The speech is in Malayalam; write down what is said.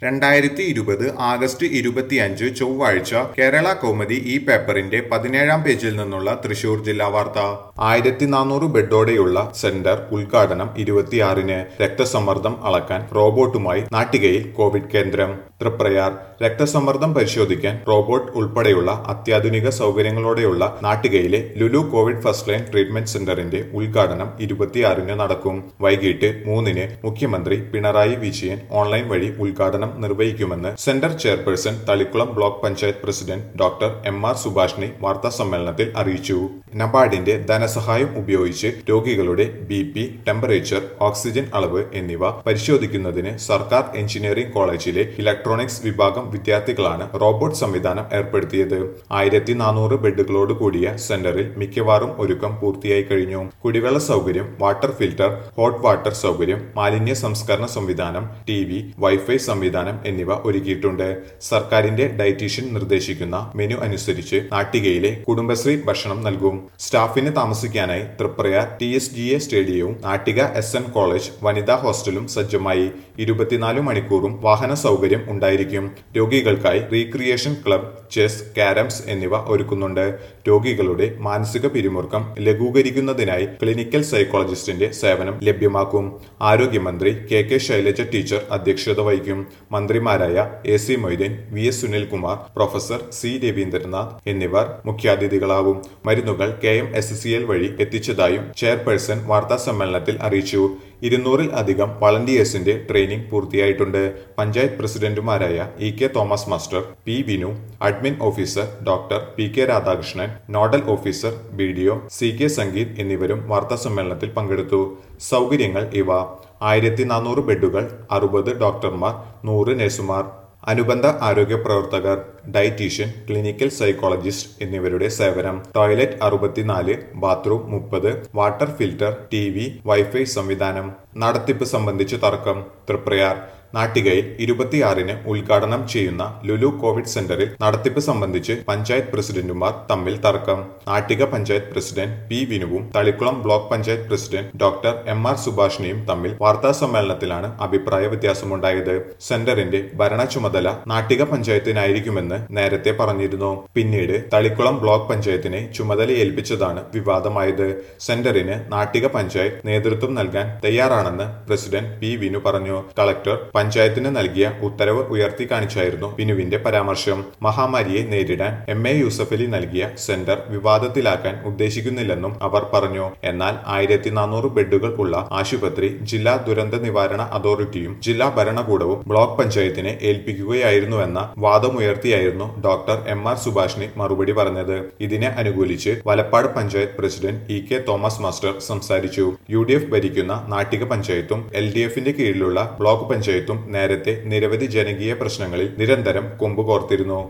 രണ്ടായിരത്തി ഇരുപത് ആഗസ്റ്റ് ഇരുപത്തിയഞ്ച് ചൊവ്വാഴ്ച കേരള കൗമുദി ഈ പേപ്പറിന്റെ പതിനേഴാം പേജിൽ നിന്നുള്ള തൃശൂർ ജില്ലാ വാർത്ത ആയിരത്തി നാനൂറ് ബെഡോടെയുള്ള സെന്റർ ഉദ്ഘാടനം ഇരുപത്തിയാറിന് രക്തസമ്മർദ്ദം അളക്കാൻ റോബോട്ടുമായി നാട്ടികയിൽ കോവിഡ് കേന്ദ്രം തൃപ്രയാർ രക്തസമ്മർദ്ദം പരിശോധിക്കാൻ റോബോട്ട് ഉൾപ്പെടെയുള്ള അത്യാധുനിക സൗകര്യങ്ങളോടെയുള്ള നാട്ടികയിലെ Lulu Covid first line treatment സെന്ററിന്റെ ഉദ്ഘാടനം ഇരുപത്തിയാറിന് നടക്കും വൈകിട്ട് മൂന്നിന് മുഖ്യമന്ത്രി പിണറായി വിജയൻ ഓൺലൈൻ വഴി ഉദ്ഘാടനം നിർവഹിക്കുമെന്ന് centre chairperson Thalikkulam block panchayat president doctor M R Subhashini വാർത്താ സമ്മേളനത്തിൽ അറിയിച്ചു നബാർഡിന്റെ ധനസഹായം ഉപയോഗിച്ച് രോഗികളുടെ ബി പി ടെമ്പറേച്ചർ ഓക്സിജൻ അളവ് എന്നിവ പരിശോധിക്കുന്നതിന് സർക്കാർ എഞ്ചിനീയറിംഗ് കോളേജിലെ ഇലക്ട്രോണിക്സ് വിഭാഗം വിദ്യാർത്ഥികളാണ് റോബോട്ട് സംവിധാനം ഏർപ്പെടുത്തിയത് ആയിരത്തി നാനൂറ് ബെഡുകളോട് കൂടിയ സെന്ററിൽ മിക്കവാറും ഒരുക്കം പൂർത്തിയായി കഴിഞ്ഞു കുടിവെള്ള സൗകര്യം വാട്ടർ ഫിൽട്ടർ ഹോട്ട് വാട്ടർ സൗകര്യം മാലിന്യ സംസ്കരണ സംവിധാനം ടി വി വൈഫൈ സംവിധാനം എന്നിവ ഒരുക്കിയിട്ടുണ്ട് സർക്കാരിന്റെ ഡയറ്റീഷ്യൻ നിർദ്ദേശിക്കുന്ന മെനു അനുസരിച്ച് നാട്ടികയിലെ കുടുംബശ്രീ ഭക്ഷണം നൽകും സ്റ്റാഫിന് താമസിക്കാനായി Thriprayar T S G A സ്റ്റേഡിയവും നാട്ടിക എസ് എൻ കോളേജ് വനിതാ ഹോസ്റ്റലും സജ്ജമായി ഇരുപത്തിനാല് മണിക്കൂറും വാഹന സൗകര്യം ഉണ്ടായിരിക്കും രോഗികൾക്കായി റീക്രിയേഷൻ ക്ലബ് ചെസ് കാരംസ് എന്നിവ ഒരുക്കുന്നുണ്ട് രോഗികളുടെ മാനസിക പിരിമുറുക്കം ലഘൂകരിക്കുന്നതിനായി ക്ലിനിക്കൽ സൈക്കോളജിസ്റ്റിന്റെ സേവനം ലഭ്യമാക്കും ആരോഗ്യമന്ത്രി കെ കെ ശൈലജ ടീച്ചർ അധ്യക്ഷത വഹിക്കും മന്ത്രിമാരായ A C Moideen V S Sunilkumar professor C Ravindranath എന്നിവർ മുഖ്യാതിഥികളാവും മരുന്നുകൾ K M S C L വഴി എത്തിച്ചതായും ചെയർപേഴ്സൺ വാർത്താ സമ്മേളനത്തിൽ അറിയിച്ചു ഇരുന്നൂറിൽ അധികം വളണ്ടിയേഴ്സിന്റെ ട്രെയിനിംഗ് പൂർത്തിയായിട്ടുണ്ട് പഞ്ചായത്ത് പ്രസിഡന്റുമാരായ E K Thomas master P Vinu admin officer doctor P K Radhakrishnan nodal officer B D O C K Sangeeth എന്നിവരും വാർത്താ സമ്മേളനത്തിൽ പങ്കെടുത്തു സൗകര്യങ്ങൾ ഇവ ആയിരത്തി നാനൂറ് ബെഡുകൾ അറുപത് ഡോക്ടർമാർ നൂറ് നഴ്സുമാർ അനുബന്ധ ആരോഗ്യ പ്രവർത്തകർ ഡയറ്റീഷ്യൻ ക്ലിനിക്കൽ സൈക്കോളജിസ്റ്റ് എന്നിവരുടെ സേവനം ടോയ്ലറ്റ് അറുപത്തിനാല് ബാത്റൂം മുപ്പത് water filter T V wifi സംവിധാനം നടത്തിപ്പ് സംബന്ധിച്ച് തർക്കം തൃപ്രയാർ നാട്ടികയിൽ ഇരുപത്തിയാറിന് ഉദ്ഘാടനം ചെയ്യുന്ന ലുലു കോവിഡ് സെന്ററിൽ നടത്തിപ്പ് സംബന്ധിച്ച് പഞ്ചായത്ത് പ്രസിഡന്റുമാർ തമ്മിൽ തർക്കം നാട്ടിക പഞ്ചായത്ത് പ്രസിഡന്റ് പി വിനുവും Thalikulam block panchayat president doctor M R സുഭാഷിനിയും തമ്മിൽ വാർത്താ സമ്മേളനത്തിലാണ് അഭിപ്രായ വ്യത്യാസമുണ്ടായത് സെന്ററിന്റെ ഭരണ ചുമതല നാട്ടിക പഞ്ചായത്തിനായിരിക്കുമെന്ന് നേരത്തെ പറഞ്ഞിരുന്നു പിന്നീട് തളിക്കുളം ബ്ലോക്ക് പഞ്ചായത്തിനെ ചുമതല ഏൽപ്പിച്ചതാണ് വിവാദമായത് സെന്ററിന് നാട്ടിക പഞ്ചായത്ത് നേതൃത്വം നൽകാൻ തയ്യാറാണെന്ന് പ്രസിഡന്റ് പി വിനു പറഞ്ഞു കളക്ടർ പഞ്ചായത്തിന് നൽകിയ ഉത്തരവ് ഉയർത്തി കാണിച്ചായിരുന്നു വിനുവിന്റെ പരാമർശം മഹാമാരിയെ നേരിടാൻ എം എ യൂസഫലി നൽകിയ സെന്റർ വിവാദത്തിലാക്കാൻ ഉദ്ദേശിക്കുന്നില്ലെന്നും അവർ പറഞ്ഞു എന്നാൽ ആയിരത്തി നാനൂറ് ബെഡുകൾ ഉള്ള ആശുപത്രി ജില്ലാ ദുരന്ത നിവാരണ അതോറിറ്റിയും ജില്ലാ ഭരണകൂടവും ബ്ലോക്ക് പഞ്ചായത്തിനെ ഏൽപ്പിക്കുകയായിരുന്നുവെന്ന വാദമുയർത്തിയായിരുന്നു ഡോക്ടർ എം ആർ സുഭാഷിനി മറുപടി പറഞ്ഞത് ഇതിനെ അനുകൂലിച്ച് Valappad panchayat president E K Thomas master സംസാരിച്ചു യു ഡി എഫ് ഭരിക്കുന്ന നാട്ടിക പഞ്ചായത്തും എൽ ഡി എഫിന്റെ കീഴിലുള്ള ബ്ലോക്ക് പഞ്ചായത്തും നേരത്തെ നിരവധി ജനകീയ പ്രശ്നങ്ങളിൽ നിരന്തരം കൊമ്പുകോർത്തിരുന്നു